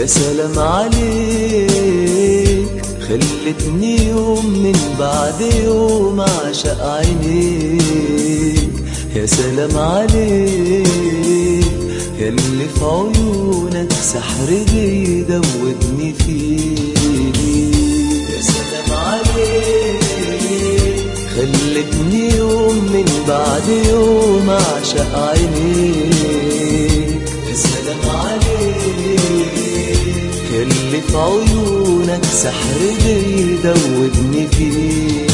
سلام عليك خلتني يوم من بعد يوم عشق عينيك يا سلام عليك ياللي في عيونك سحر بيدوبني فيك يا سلام عليك خلتني يوم من بعد يوم عشق عينيك يا سلام عليك ياللي في عيونك سحر بيدوبني فيك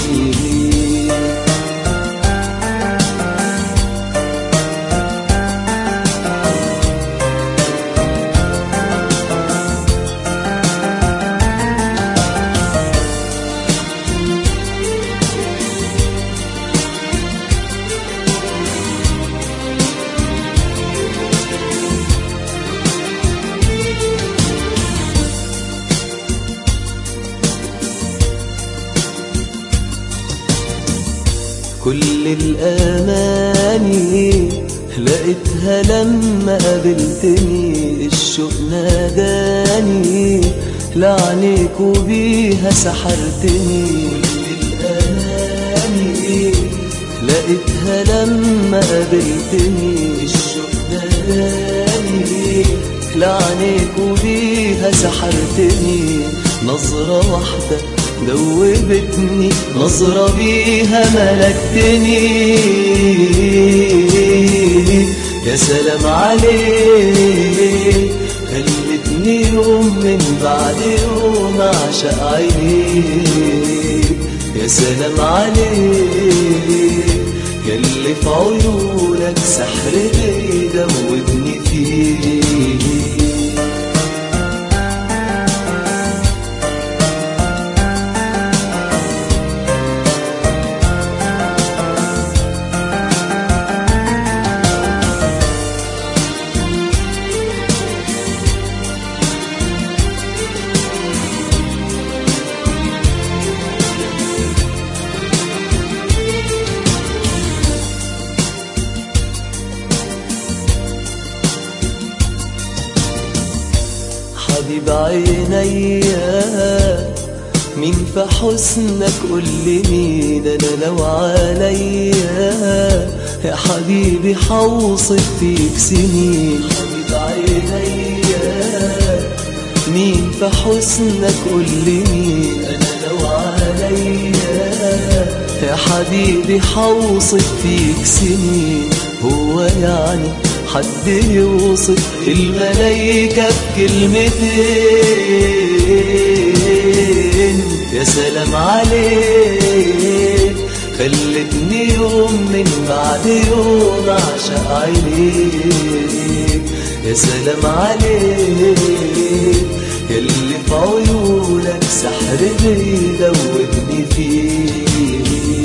كل الأماني لقيتها لما قابلتني الشوق ناداني لعنيك وبيها سحرتني كل الأماني لقيتها لما قابلتني الشوق ناداني لعنيك وبيها سحرتني نظرة واحدة دوبتني نظرة بيها ملكتني يا سلام عليك خلتني يوم من بعد يوم أعشق عينيك يا سلام عليك ياللي في عيونك سحر بيدوبني فيك حبيب عينيا مين في حسنك قول لي مين انا لو عليا يا حبيبي حوصف فيك سنين حبيب عينيا مين في حسنك قول لي مين انا لو عليا يا حبيبي حوصف فيك سنين هو يعني حد يوصف الملايكة بكلمتين يا سلام عليك خلتني يوم من بعد يوم أعشق عينيك يا سلام عليك ياللي في عيونك سحر بيدوبني فيك